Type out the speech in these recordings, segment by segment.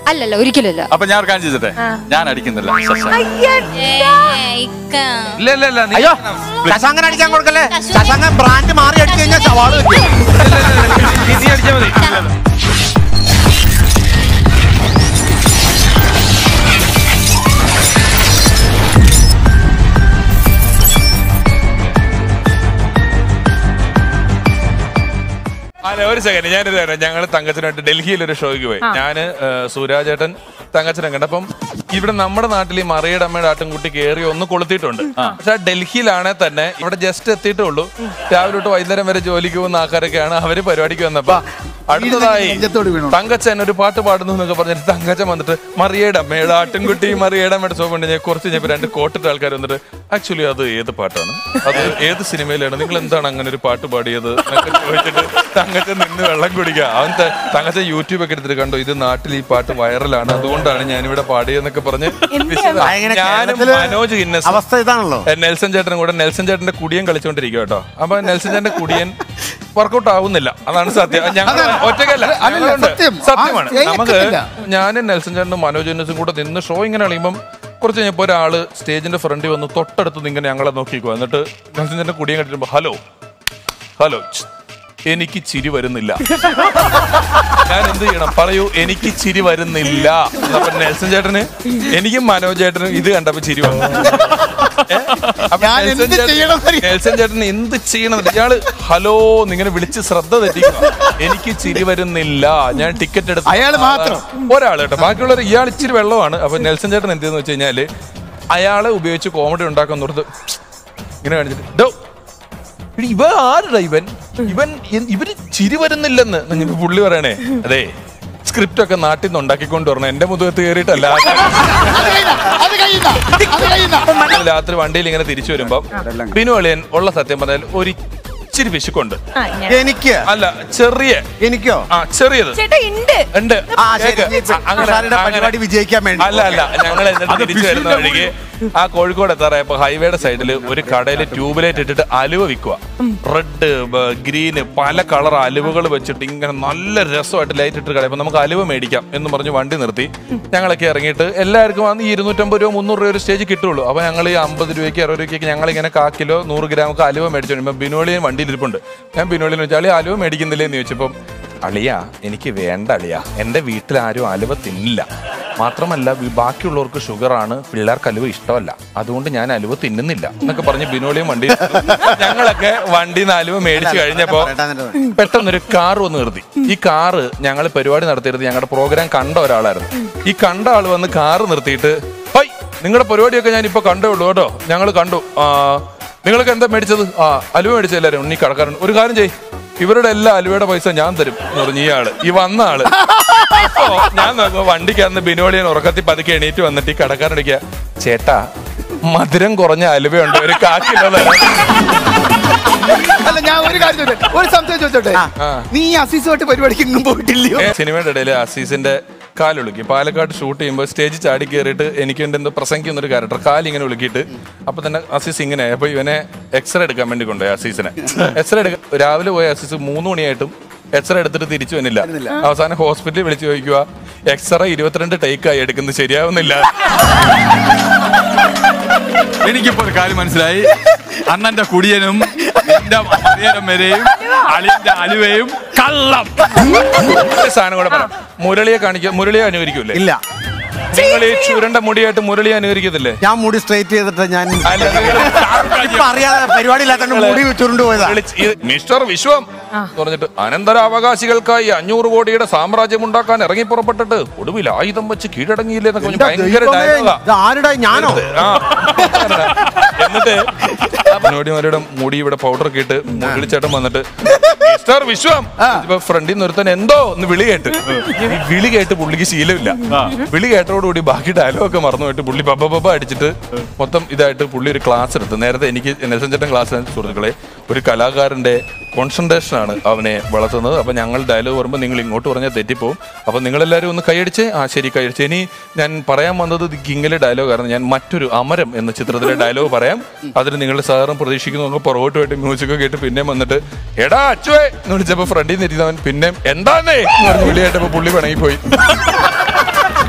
അല്ലല്ല ഒരിക്കലും അപ്പൊ ഞാൻ ഒരു കാര്യം ചെയ്തിട്ടെ ഞാൻ അടിക്കുന്നില്ല ശശാങ്ക്. ഇല്ല ഇല്ല ഇല്ല നീ- അയ്യോ ശശാങ്കൻ അടിക്കാൻ കൊടുക്കല്ലേ ശശാങ്കൻ ബ്രാൻഡ് മാറി അടിച്ചു കഴിഞ്ഞാൽ സവാള് വെക്കും ഇല്ല, ഇല്ല, ഇല്ല, നീ- നീ അടിച്ചാ മതി അല്ല ഒരു സെക്കൻഡ് ഞാനിത് തരാം ഞങ്ങൾ തങ്കച്ചനായിട്ട് ഡൽഹിയിൽ ഒരു ഷോയ്ക്ക് പോയി ഞാന് ഏഹ്, സൂരാജേട്ടൻ തങ്കച്ചനെ കണ്ടപ്പം ഇവിടെ നമ്മുടെ നാട്ടിൽ ഈ മറിയുടെ അമ്മയുടെ ആട്ടിൻകുട്ടി കയറി ഒന്ന് കൊളുത്തിയിട്ടുണ്ട് പക്ഷെ ആ ഡൽഹിയിലാണെ തന്നെ ഇവിടെ ജസ്റ്റ് എത്തിയിട്ടേ ഉള്ളൂ രാവിലെ തൊട്ട് വൈകുന്നേരം വരെ ജോലിക്ക് പോകുന്ന ആൾക്കാരൊക്കെയാണ് അവര് പരിപാടിക്ക് വന്നപ്പോ അടുത്തതായി നെഞ്ചത്തോട് വീണു. തങ്കച്ചൻ ഒരു പാട്ട് പാടുന്നു എന്നൊക്കെ പറഞ്ഞിട്ട് തങ്കച്ചൻ വന്നിട്ട് മറിയുടെ അമ്മയുടെ ആട്ടിൻകുട്ടി മറിയുടെ അമ്മയുടെ സോപ്പ് ഉണ്ട് ഞാൻ കുറച്ച് കഴിഞ്ഞപ്പോൾ രണ്ട് കോട്ടിട്ട് ആൾക്കാർ വന്നിട്ട് ആക്ച്വലി അത് ഏത് പാട്ടാണ് അത് ഏത് സിനിമയിലാണ് നിങ്ങൾ എന്താണ് അങ്ങനെ ഒരു പാട്ട് പാടിയത് എന്നൊക്കെ ചോദിച്ചിട്ട് തങ്കച്ചൻ നിന്ന് വെള്ളം കുടിക്കുക അവൻ ത- തങ്കച്ചൻ യൂട്യൂബ് ഒക്കെ എടുത്തിട്ട് കണ്ടു ഇത് നാട്ടിൽ ഈ പാട്ട് വൈറലാണ് അതുകൊണ്ടാണ് ഞാനിവിടെ പാടിയതെന്നൊക്കെ പറഞ്ഞ് വിശദ- ഭയങ്കര ഞാനും കേരളത്തില് മനോജ് ഗിന്നസ് അവസ്ഥ ഇതാണല്ലോ ഏ, നെൽസൺ ചേട്ടനും കൂടെ നെൽസൺ ചേട്ടന്റെ കുടിയൻ കളിച്ചോണ്ടിരിക്കും കേട്ടോ അപ്പൊ നെൽസൺ ചേട്ടന്റെ കുടിയൻ വർക്കൗട്ട് ആവുന്നില്ല അതാണ് സത്യം ഞങ്ങൾ അതാണ്. ഒറ്റയ്ക്കല്ല അല്ല, അല്ലല്ല, ഞങ്ങളുണ്ട്. സത്യം. സത്യമാണ് ആ, നമുക്ക് ഏക്കത്തില്ല. ഞാനും നെൽസൺ ചേട്ടനും മനോജ് ഗിന്നസും കൂടെ നിന്ന് ഷോ ഇങ്ങനെ കളിയുമ്പം കുറച്ച് കഴിഞ്ഞപ്പോൾ ഒരാള് സ്റ്റേജിന്റെ ഫ്രണ്ടിൽ വന്ന് തൊട്ടടുത്ത് നിന്ന് ഇങ്ങനെ ഞങ്ങളെ നോക്കിക്കോ എന്നിട്ട് നെൽസൺ ചേട്ടന്റെ കുടിയൻ കണ്ടിട്ട് ഹലോ ഹലോ ഛ്, എനിക്ക് ചിരി വരുന്നില്ല ഞാൻ എന്ത് ചെയ്യണം പറയൂ എനിക്ക് ചിരി വരുന്നില്ല അപ്പൊ നെൽസൺ ചേട്ടന് എനിക്കും മനോജ് ചേട്ടനും ഇത് കണ്ടപ്പോ ചിരി വന്നു ഏ? അപ്പൊ ഞാൻ നെൽസൺ എന്ത് ചേട്ടൻ- ചെയ്യണമെന്നറിയാം. നെൽസൺ ചേട്ടൻ എന്ത് ചെയ്യണം ഇയാള് ഹലോ എന്നിങ്ങനെ വിളിച്ച് ശ്രദ്ധ തെറ്റിക്കുക എനിക്ക് ചിരി വരുന്നില്ല ഞാൻ ടിക്കറ്റ് എടുത്ത് അയാള് മാത്രം. ഒരാൾ കേട്ടോ ബാക്കിയുള്ളവർ ഇയാൾ ഇച്ചിരി വെള്ളമാണ് അപ്പൊ നെൽസൺ ചേട്ടൻ എന്ത് ചെയ്തെന്ന് വെച്ച് കഴിഞ്ഞാല് അയാളെ ഉപയോഗിച്ച് കോമഡി ഉണ്ടാക്കാൻ നോർത്ത് ഇങ്ങനെ കാണിച്ചിട്ട് "ഡോ, എടി, ഇവ ആരുടെ ഇവൻ ഇവൻ എൻ- ഇവന് ചിരി വരുന്നില്ലെന്ന് എന്നിട്ട് പുള്ളി പറയണേ അതെ സ്ക്രിപ്റ്റ് ഒക്കെ നാട്ടിൽ നിന്ന് ഉണ്ടാക്കിക്കൊണ്ട് വരണം എന്റെ മുതുകത്ത് കയറിയിട്ടല്ല അത് കഴിയുന്ന അത് കഴിയുന്ന അത് കഴിയുന്ന രാത്രി വണ്ടിയിൽ ഇങ്ങനെ തിരിച്ചു വരുമ്പോ ബിനു അളിയൻ ഉള്ള സത്യം പറഞ്ഞാൽ ഒരു ഇച്ചിരി പിശുക്കുണ്ട് എനിക്ക് അല്ല ചെറിയ എനിക്കോ ആ ചെറിയത് ചേട്ടാ ഉണ്ട് ഉണ്ട് ആ ശരി കേക്ക്. അങ്ങനെ സാറിന്റെ അങ്ങനെ പരിപാടി വിജയിക്കാൻ വേണ്ടി അല്ല അല്ല ഞങ്ങൾ എന്നിട്ട് തിരിച്ചു വരുന്ന വഴിക്ക് ആ കോഴിക്കോട് എത്താറായപ്പോ ഹൈവേയുടെ സൈഡിൽ ഒരു കടയിൽ ട്യൂബ്ലൈറ്റ് ഇട്ടിട്ട് അലുവ വിൽക്കുക റെഡ് ഗ്രീന് പല കളർ അലുവകൾ വെച്ചിട്ട് ഇങ്ങനെ നല്ല രസമായിട്ട് ലൈറ്റ് ഇട്ട് കളയപ്പോ നമുക്ക് അലുവ മേടിക്കാം എന്ന് പറഞ്ഞ് വണ്ടി നിർത്തി ഞങ്ങളൊക്കെ ഇറങ്ങിയിട്ട് എല്ലാവർക്കും അന്ന് ഈ ഇരുന്നൂറ്റമ്പത് രൂപ മുന്നൂറ് രൂപ ഒരു സ്റ്റേജ് കിട്ടുള്ളൂ അപ്പൊ ഞങ്ങൾ ഈ അമ്പത് രൂപയ്ക്ക് അറുപത് രൂപയ്ക്ക് ഞങ്ങൾ ഇങ്ങനെ കാ കിലോ നൂറ് ഗ്രാം ഒക്കെ അലുവ മേടിച്ചു വരുമ്പോൾ ബിനോളിയൻ വണ്ടിയിൽ ഇരിപ്പുണ്ട് ഞാൻ ബിനോളിയൻ വെച്ചാൽ അളി അലുവ മേടിക്കുന്നില്ലേ എന്ന് ചോദിച്ചപ്പം അളിയ എനിക്ക് വേണ്ട അളിയ എൻ്റെ വീട്ടിൽ ആരും അലുവ തിന്നില്ല മാത്രമല്ല വി- ബാക്കിയുള്ളവർക്ക് ഷുഗറാണ് പിള്ളേർക്ക് അലുവ ഇഷ്ടമല്ല അതുകൊണ്ട് ഞാൻ അലുവ തിന്നുന്നില്ല എന്നൊക്കെ പറഞ്ഞ് ബിനോളിയും വണ്ടി ഞങ്ങളൊക്കെ വണ്ടിയിൽ നിന്ന് അലുവ മേടിച്ചു കഴിഞ്ഞപ്പോ പറയട്ടെ, എന്നിട്ട് പെട്ടെന്നൊരു കാർ വന്ന് നിർത്തി ഈ കാറ് ഞങ്ങൾ പരിപാടി നടത്തിയിരുന്നത് ഞങ്ങളുടെ പ്രോഗ്രാം കണ്ട ഒരാളായിരുന്നു ഈ കണ്ട ആൾ വന്ന് കാറ് നിർത്തിയിട്ട് ഹൈ നിങ്ങളുടെ പരിപാടിയൊക്കെ ഞാൻ ഇപ്പൊ കണ്ടേ ഉള്ളൂ കേട്ടോ ഞങ്ങൾ കണ്ടു ആ നിങ്ങൾക്ക് എന്താ മേടിച്ചത് ആ അലുവ മേടിച്ച എല്ലാവരും ഉണ്ണി കടക്കാരൻ ഒരു കാര്യം ചെയ് ഇവരുടെ എല്ലാ അലുവയുടെ പൈസ ഞാൻ തരും എന്ന് പറഞ്ഞു ഈ ആള് ഈ വന്ന ആള് അപ്പോ ഞാൻ നോക്കുമ്പോ വണ്ടിക്കന്ന് ബിനോളിയൻ ഉറക്കത്തി പതുക്കെ എണീറ്റ് വന്നിട്ട് ഈ കടക്കാരടിക്കുക ചേട്ടാ മധുരം കുറഞ്ഞ അലുവയുണ്ട് ഒരു കാക്കിലോ തരാം അല്ല ഞാൻ ഒരു കാര്യം ചോദിച്ചോട്ടെ ഒരു സംശയം ചോദിച്ചോട്ടെ നീ ഈ അസീസുമായിട്ട് പരിപാടിക്ക് ഇന്നും പോയിട്ടില്ലയോ ഏ, സിനിമയുടെ ഇടയിൽ അസീസിന്റെ കാലുളുക്കി പാലക്കാട് ഷൂട്ട് ചെയ്യുമ്പോൾ സ്റ്റേജ് ചാടി കയറിയിട്ട് എനിക്ക് വേണ്ടി എന്തോ പ്രസംഗിക്കുന്ന ഒരു ക്യാരക്ടർ കാലിങ്ങനെ ഉളുക്കിയിട്ട് അപ്പൊ തന്നെ അസീസ് ഇങ്ങനെ അപ്പൊ ഇവനെ എക്സ്റേ എടുക്കാൻ വേണ്ടി കൊണ്ടുപോയി അസീസിനെ എക്സ്റേ എടുക്കാൻ രാവിലെ പോയ അസീസ് മൂന്ന് മണിയായിട്ടും എക്സ്റേ എടുത്തിട്ട് തിരിച്ചു വന്നില്ല അവസാനം ഹോസ്പിറ്റലിൽ വിളിച്ചു ചോദിക്കുക എക്സ്റേ ഇരുപത്തിരണ്ട് ടേക്കായി എടുക്കുന്നത് ശരിയാവുന്നില്ല എനിക്കിപ്പോ ഒരു കാര്യം മനസ്സിലായി അണ്ണന്റെ കുടിയനും എന്റെ മറിയനും വരെയും അളിയന്റെ അലുവയും കള്ളം ഒരു സാധനം കൂടെ പറയാം മുരളിയെ കാണിക്കുക മുരളിയെ അനുകരിക്കൂലേ ഇല്ല നിങ്ങൾ ഈ ചുരണ്ട മുടിയായിട്ട് മുരളിയെ അനുകരിക്കത്തില്ലേ ഞാൻ മുടി സ്ട്രൈറ്റ് ചെയ്തിട്ട് ഞാൻ അല്ല നിങ്ങൾ ഇപ്പൊ അറിയാതെ പരിപാടി ഇല്ലാത്തോണ്ട് മുടി ചുരുണ്ടു പോയതാ വിളിച്ച് ഈ മിസ്റ്റർ വിശ്വം എന്ന് പറഞ്ഞിട്ട് അനന്തരാവകാശികൾക്കായി അഞ്ഞൂറ് കോടിയുടെ സാമ്രാജ്യം ഉണ്ടാക്കാൻ ഇറങ്ങി പുറപ്പെട്ടിട്ട് ഒടുവിൽ ആയുധം വെച്ച് കീഴടങ്ങിയില്ലേ എന്നൊക്കെ പറഞ്ഞ് എന്റെ ഭയങ്കര ദൈവമേ, ഡയലോഗാ ഇത് ആരുടെ ഞാനോ ആ. എന്നിട്ട് നോടിമാരുടെ മുടി ഇവിടെ പൗഡർ ഒക്കെ ഇട്ട് വിളിച്ചേട്ടൻ വന്നിട്ട് മിസ്റ്റർ വിശ്വം ഇപ്പൊ ഫ്രണ്ടിൽ നിന്ന് ഒരുത്തൻ എന്തോ എന്ന് വിളി കേട്ട് ഈ വിളി കേട്ട് പുള്ളിക്ക് ശീലമില്ല വിളി കേട്ടോടുകൂടി ബാക്കി ഡയലോഗ് ഒക്കെ മറന്നു പോയിട്ട് പുള്ളി ബബ ബബ അടിച്ചിട്ട് മൊത്തം ഇതായിട്ട് പുള്ളി ഒരു ക്ലാസ് എടുത്തു നേരത്തെ എനിക്ക് നെൽസൺ ചേട്ടൻ ക്ലാസ് സുഹൃത്തുക്കളെ ഒരു കലാകാരന്റെ കോൺസെൻട്രേഷൻ ആണ് അവനെ വളർത്തുന്നത് അപ്പൊ ഞങ്ങൾ ഡയലോഗ് പറയുമ്പോൾ നിങ്ങൾ ഇങ്ങോട്ട് പറഞ്ഞാൽ തെറ്റിപ്പോവും അപ്പൊ നിങ്ങളെല്ലാവരും ഒന്ന് കൈയടിച്ച് ആ ശരി കൈയടിച്ച് ഇനി ഞാൻ പറയാൻ വന്നത് കിങ്ങിലെ ഡയലോഗായിരുന്നു ഞാൻ മറ്റൊരു അമരം എന്ന ചിത്രത്തിലെ ഡയലോഗ് പറയാം അതിന് നിങ്ങളുടെ സഹകരണം പ്രതീക്ഷിക്കുന്നു അങ്ങ് പുറകോട്ട് പോയിട്ട് മ്യൂസിക് കേട്ട് പിന്നെ വന്നിട്ട് എടാ അച്ചുവേ എന്ന് വിളിച്ചപ്പോ ഫ്രണ്ടിൽ നിന്ന് ഇരുന്നവൻ പിന്നെ എന്താന്നേ എന്ന് പറഞ്ഞ് വിളിയായിട്ടപ്പോ പുള്ളി പിണങ്ങി പോയി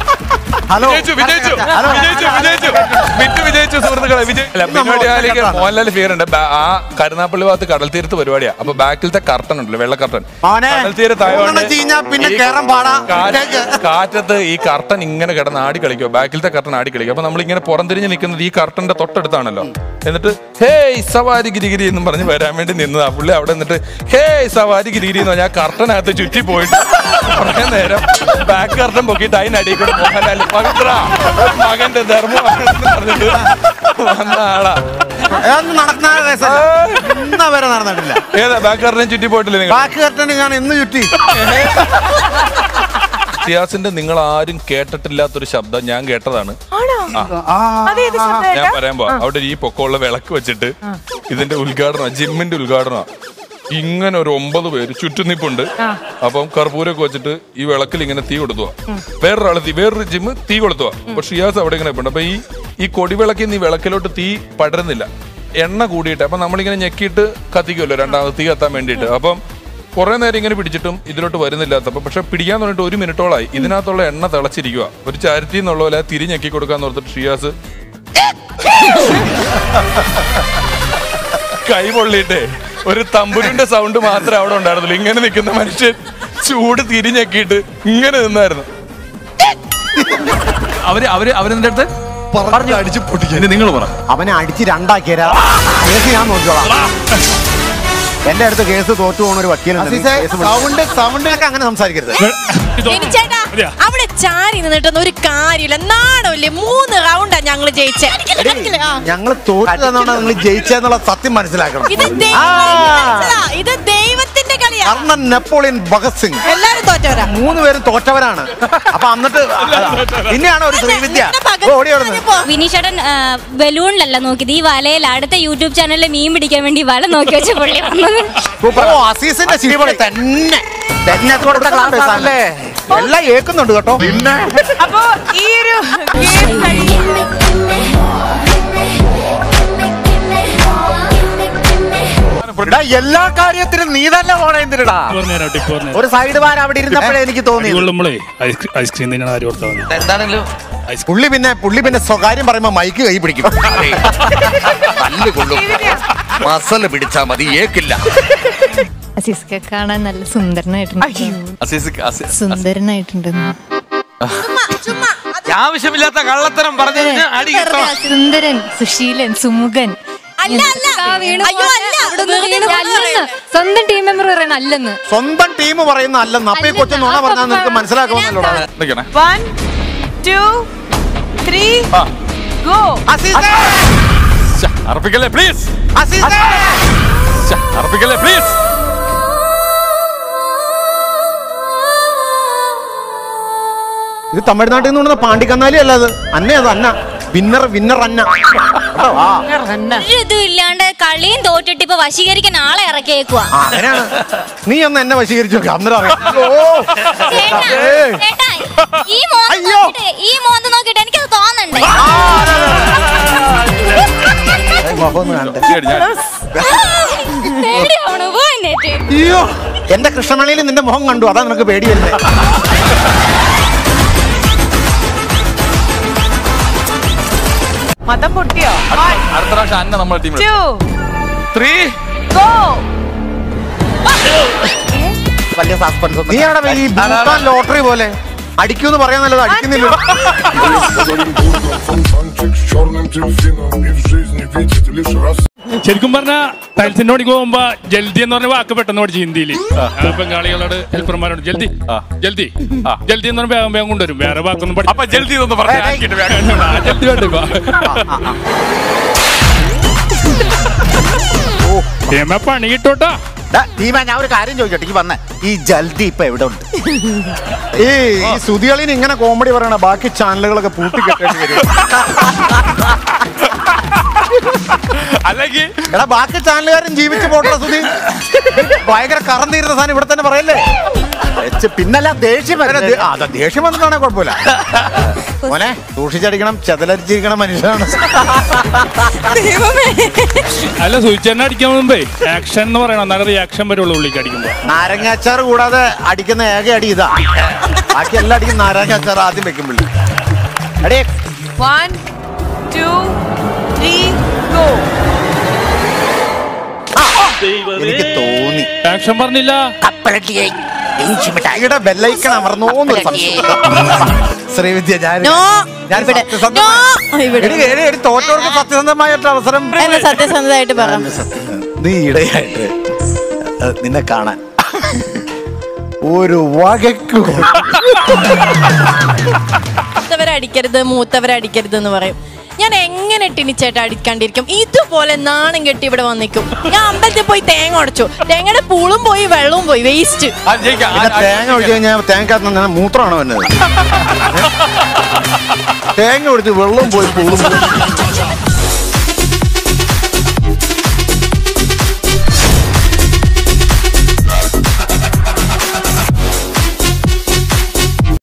ഹലോ. വിജയിച്ചു വിജയിച്ചു ഹലോ. വിജയിച്ചു വിജയിച്ചു വിറ്റ് വിജയിച്ചു സുഹൃത്തുക്കളെ വിജയ് അല്ല പരിപാടിയാലേക്ക് മോഹൻലാൽ ഫിയർ ഉണ്ട് ബാ- ആ കരുനാപ്പള്ളി ഭാഗത്ത് കടൽ തീരത്ത് പരിപാടിയാ അപ്പൊ ബാക്കിലത്തെ കർട്ടൻ ഉണ്ടല്ലോ വെള്ള കർട്ടൻ മോനെ കടൽ തീരത്തായോണ്ട് മൂന്നെണ്ണം ചീഞ്ഞാ പിന്നെ ഈ കേറാൻ പാടാ കാറ്റ്- കാറ്റത്ത് ഈ കർട്ടൻ ഇങ്ങനെ കിടന്ന് ആടി കളിക്കുക ബാക്കിലത്തെ കർട്ടൻ ആടി കളിക്കുക അപ്പൊ നമ്മൾ ഇങ്ങനെ പുറംതിരിഞ്ഞ് നിൽക്കുന്നത് ഈ കർട്ടന്റെ തൊട്ടടുത്താണല്ലോ എന്നിട്ട് ഹേയ് സവാരി ഗിരിഗിരി എന്നും പറഞ്ഞ് വരാൻ വേണ്ടി നിന്നതാ പുള്ളി അവിടെ നിന്നിട്ട് ഹേയ് സവാരി ഗിരിഗിരി എന്ന് പറഞ്ഞാൽ കർട്ടനകത്ത് ചുറ്റി പോയിട്ട് കുറേ നേരം ബാക്ക് കർട്ടൻ പൊക്കിയിട്ട് അതിനടിയിൽ കൂടെ മോഹൻലാൽ പവിത്ര മകന്റെ ധർമ്മം പറഞ്ഞിട്ട് വന്ന ആളാ അതൊന്നും നടക്കുന്ന കേസല്ല ഇന്ന വരെ നടന്നിട്ടില്ല ഏതാ ബാക്ക് കർട്ടൻ ചുറ്റി പോയിട്ടില്ലേ നിങ്ങൾ ബാക്കി കെട്ടന് ഞാൻ ഇന്ന് ചുറ്റി സിയാസിന്റെ നിങ്ങൾ ആരും കേട്ടിട്ടില്ലാത്തൊരു ശബ്ദം ഞാൻ കേട്ടതാണ് ആണോ അതേത് ശബ്ദം ഞാൻ പറയാൻ പോവാ അവിടെ ഈ പൊക്കമുള്ള വിളക്ക് വെച്ചിട്ട് ഇതിന്റെ ഉദ്ഘാടനം ജിമ്മിന്റെ ഉദ്ഘാടനം ഇങ്ങനെ ഒരു ഒമ്പത് പേര് ചുറ്റും നിപ്പുണ്ട് അപ്പം കർപ്പൂരൊക്കെ വെച്ചിട്ട് ഈ വിളക്കിൽ ഇങ്ങനെ തീ കൊടുത്തുക വേറൊരാള് തീ വേറൊരു ജിമ്മ് തീ കൊടുത്തുക അപ്പൊ ഷിയാസ് അവിടെ ഇങ്ങനെ നിപ്പുണ്ട് അപ്പൊ ഈ ഈ കൊടിവിളക്കിൽ നിന്ന് ഈ വിളക്കിലോട്ട് തീ പടരുന്നില്ല എണ്ണ കൂടിയിട്ട് അപ്പൊ നമ്മളിങ്ങനെ ഞെക്കിയിട്ട് കത്തിക്കുമല്ലോ രണ്ടാമത് തീ കത്താൻ വേണ്ടിയിട്ട് അപ്പം കുറെ നേരം ഇങ്ങനെ പിടിച്ചിട്ടും ഇതിലോട്ട് വരുന്നില്ലാത്തപ്പോ പക്ഷെ പിടിക്കാൻ തുടങ്ങിയിട്ട് ഒരു മിനിറ്റോളായി ഇതിനകത്തുള്ള എണ്ണ തിളച്ചിരിക്കുക ഒരു ചാരിറ്റി എന്നുള്ള പോലെ തിരിഞ്ഞക്കി കൊടുക്കാന്ന് ഓർത്തിട്ട് ഷിയാസ് കൈ പൊള്ളിയിട്ടേ ഒരു തമ്പുരിന്റെ സൗണ്ട് മാത്രമേ അവിടെ ഉണ്ടായിരുന്നുള്ളൂ ഇങ്ങനെ നിൽക്കുന്ന മനുഷ്യൻ ചൂട് തിരിഞ്ഞക്കിയിട്ട് ഇങ്ങനെ നിന്നായിരുന്നു അവര് അവര് അവരെന്റെ അടുത്ത് അടിച്ച് പൊട്ടിക്കാൻ ഇനി നിങ്ങൾ പറ അവനെ അടിച്ച് രണ്ടാക്കിയരാ കേസ് ഞാൻ നോക്കിക്കോളാം എന്റെ അടുത്ത് കേസ് തോറ്റു പോകുന്ന ഒരു വക്കീലുണ്ട് സൗണ്ട് സൗണ്ട് ഒക്കെ അങ്ങനെ സംസാരിക്കരുത് ചേട്ടാ അവിടെ ചാരി നിന്നിട്ടൊന്നും ഒരു കാര്യമില്ല നാണമില്ലേ മൂന്ന് റൗണ്ടാ ഞങ്ങള് ജയിച്ചേ ഞങ്ങൾ തോറ്റു തന്നോണ്ടാ നിങ്ങൾ ജയിച്ചെന്നുള്ള സത്യം മനസ്സിലാക്കണം ഇത് ദൈവം കളിച്ചതാ. ഇത് ദൈവത്തിന്റെ കളിയാ കർണൻ നെപ്പോളിയൻ ഭഗത് സിംഗ് എല്ലാരും തോറ്റവരാ മൂന്ന് പേരും തോറ്റവരാണ് അപ്പൊ എന്നിട്ട് പിന്നെയാണ് ഒരു ശ്രീവിദ്യ പിന്നെ പകൽ ഓടി ഓടുന്നത് ഇപ്പോ വിനീഷേട്ടൻ ബലൂണിലല്ല നോക്കിയത് ഈ വലയിൽ അടുത്ത യൂട്യൂബ് ചാനലിൽ മീൻ പിടിക്കാൻ വേണ്ടി വല നോക്കി വെച്ച പുള്ളി വന്നത് ഓ അസീസിന്റെ ശിവളി തന്നെ തന്നെ കൊടുത്ത ക്ലാസ് അല്ലേ എല്ലാം ഏക്കുന്നുണ്ട് കേട്ടോ പിന്നെ അപ്പോ ഈ ഒരു ഗെയിം കഴിയുമ്പോൾ എടാ, എല്ലാ കാര്യത്തിനും നീ തന്നെ പോണേ എന്തിനടാ പറഞ്ഞുതരാം ടിപ്പ് പറഞ്ഞു ഒരു സൈഡ് മാൻ അവിടെ ഇരുന്നപ്പോഴേ എനിക്ക് തോന്നി കൊള്ളുമ്പോഴേ ഐസ്ക്രീം തന്നെയാണ് ആര് ഓർത്താ മതി എന്താണെങ്കിലും പുള്ളി പിന്നെ പുള്ളി പിന്നെ സ്വകാര്യം പറയുമ്പോ മൈക്ക് കൈ പിടിക്കും നല്ല കൊള്ളും മസല് പിടിച്ചാ മതി ഏക്കില്ല അസീസ്ക്കെ കാണാൻ നല്ല സുന്ദരനായിട്ടുണ്ട് അസീസ് അസീസ് സുന്ദരനായിട്ടുണ്ട് ചുമ്മാ അത് ആവശ്യമില്ലാത്ത കള്ളത്തരം പറഞ്ഞതിന് അടി കിട്ടണം സുന്ദരൻ സുശീലൻ സുമുഖൻ അല്ല അല്ല അയ്യോ അല്ല അല്ലെന്ന് സ്വന്തം ടീം മെമ്പർ പറയണ അല്ലെന്ന് സ്വന്തം ടീം പറയുന്ന അല്ലെന്ന് അപ്പൊ ഈ കൊച്ചു നുണ പറഞ്ഞാൽ നിനക്ക് മനസ്സിലാക്കുമല്ലോ നിൽക്കണേ വൺ ടു ത്രീ ഗോ അർപ്പിക്കല്ലേ പ്ലീസ് അസീസേ അർപ്പിക്കല്ലേ പ്ലീസ് ഇത് തമിഴ്നാട്ടിൽ നിന്ന് കൊണ്ടുവന്ന പാണ്ടിക്കന്നാലി അല്ല അത് അന്ന അത് അന്ന വിന്നർ വിന്നർ അന്ന കേട്ടോ? ആ ഒരു ഇതും ഇല്ലാണ്ട് കളിയും തോറ്റിട്ട് ഇപ്പൊ വശീകരിക്കാൻ ആളെ ഇറക്കിയേക്കുവാ ആ, അങ്ങനെയാണ് നീ ഒന്ന് എന്നെ വശീകരിച്ചു നോക്കാം അന്നേരം അറിയാം ഓ ചേട്ടാ, ഏയ്. ചേട്ടാ, ഈ മോന്ത് അയ്യോ. നോക്കിയിട്ട് ഈ മോന്ത് നോക്കിയിട്ട് എനിക്കത് തോന്നണ്ടേ ഏയ്, മുഖം ഒന്ന് കാണട്ടെ. പേടിയാവണു പോ എന്നിട്ട് അയ്യോ എന്റെ കൃഷ്ണമണിയിൽ നിന്റെ മുഖം കണ്ടു അതാ നിനക്ക് പേടി വരുന്നത് മതം പൊട്ടിയോ അടുത്ത പ്രാവശ്യം അന്ന നമ്മുടെ ടീമിൽ ടു ത്രീ ഗോ വലിയ സസ്പെൻസ് നീ അവിടെ ഈ ഭൂട്ടാൻ ലോട്ടറി പോലെ അടിക്കൂന്ന് പറയാൻ നല്ലത് അടിക്കുന്നില്ല черным дельфином И в жизни видит лишь раз ശരിക്കും പറഞ്ഞ ടൈൽസിന്റെ പണിക്ക് പോകുമ്പോ ജൽദി എന്ന് പറഞ്ഞ വാക്ക് പെട്ടെന്ന് പഠിച്ചു ഹിന്ദിയിൽ ബംഗാളികളോട് ഹെൽപ്പർമാരോട് ജൽദി ജൽദി ജൽദി എന്ന് പറഞ്ഞ വേഗം വേഗം കൊണ്ടുവരും വേറെ വാക്കൊന്നും പഠി- അപ്പൊ ജൽദി ഒന്ന് പറഞ്ഞു ആക്കിയിട്ട് വേഗം. ആ, ജൽദി വേണ്ട ഇപ്പൊ. ടീമെ പണി കിട്ടോട്ടാ ടീമ ഞാൻ ഒരു കാര്യം ചോദിച്ചോട്ടെ ഈ വന്നേ ഈ ജൽദി ഇപ്പൊ എവിടെ ഉണ്ട് ഈ ഈ സുതികളിന് ഇങ്ങനെ കോമഡി പറയണ ബാക്കി ചാനലുകളൊക്കെ പൂട്ടി കെട്ടേണ്ടി വരും അല്ലെങ്കിൽ എടാ ബാക്കി ചാനലുകാരും ജീവിച്ചു പോട്ടെ സുധി ഭയങ്കര കറം തീരുന്ന സാധനം ഇവിടെ തന്നെ പറയല്ലേ എച്ച് പിന്നല്ല ദേഷ്യം അല്ല, വരുന്നത്. ദേ- ആ, അതാ ദേഷ്യം വന്നിട്ടാണെ കുഴപ്പമില്ല മോനെ സൂക്ഷിച്ചടിക്കണം ചെതലരിച്ചിരിക്കണം മനുഷ്യനാണ് അല്ല സൂചന അടിക്കാൻ മുമ്പേ ആക്ഷൻ എന്ന് പറയണം എന്നാലും റിയാക്ഷൻ വരുള്ളൂ ഉള്ളിക്ക് അടിക്കുമ്പോ നാരങ്ങ അച്ചാർ കൂടാതെ അടിക്കുന്ന ഏക അടി ഇതാ ബാക്കി എല്ലാം അടിക്കും നാരങ്ങ അച്ചാർ ആദ്യം വെക്കുമ്പോൾ അടേ വൺ ടു ത്രീ ഗോ എനിക്ക് തോന്നി ആക്ഷൻ പറഞ്ഞില്ല ഇവിടെ ബെല്ലൈക്കൺ അമർന്നോന്ന് ശ്രീവിദ്യ ഞാൻ നോ ഞാൻ ഇവിടെ സത്യസന്ധമായി- നോ ഇവിടെ എടി, എടി, എടി, തോറ്റവർക്ക് സത്യസന്ധമായിട്ട് അവസരം എന്നെ സത്യസന്ധമായിട്ട് പറ നീ ഇടയായിട്ട് അഹ്, നിന്നെ കാണാൻ ഒരു വകയ്ക്കു മൂത്തവരെ അടിക്കരുത് മൂത്തവരെ അടിക്കരുത് എന്ന് പറയും ഞാൻ എങ്ങനെ ടിനിച്ചേട്ട അടിക്കാണ്ടിരിക്കും ഇതുപോലെ നാണം കെട്ടി ഇവിടെ വന്നിക്കും ഞാൻ അമ്പലത്തിൽ പോയി തേങ്ങ ഉടച്ചു തേങ്ങയുടെ പൂളും പോയി വെള്ളവും പോയി വേസ്റ്റ് അത് ജയിക്കാം. ആ- പിന്നെ ആ- തേങ്ങ ഒഴിച്ച് കഴിഞ്ഞാൽ തേങ്ങക്കകത്ത് നിന്ന് മൂത്രമാണോ വന്നത് തേങ്ങ ഒഴിച്ച് വെള്ളം പോയി പൂളും പോയി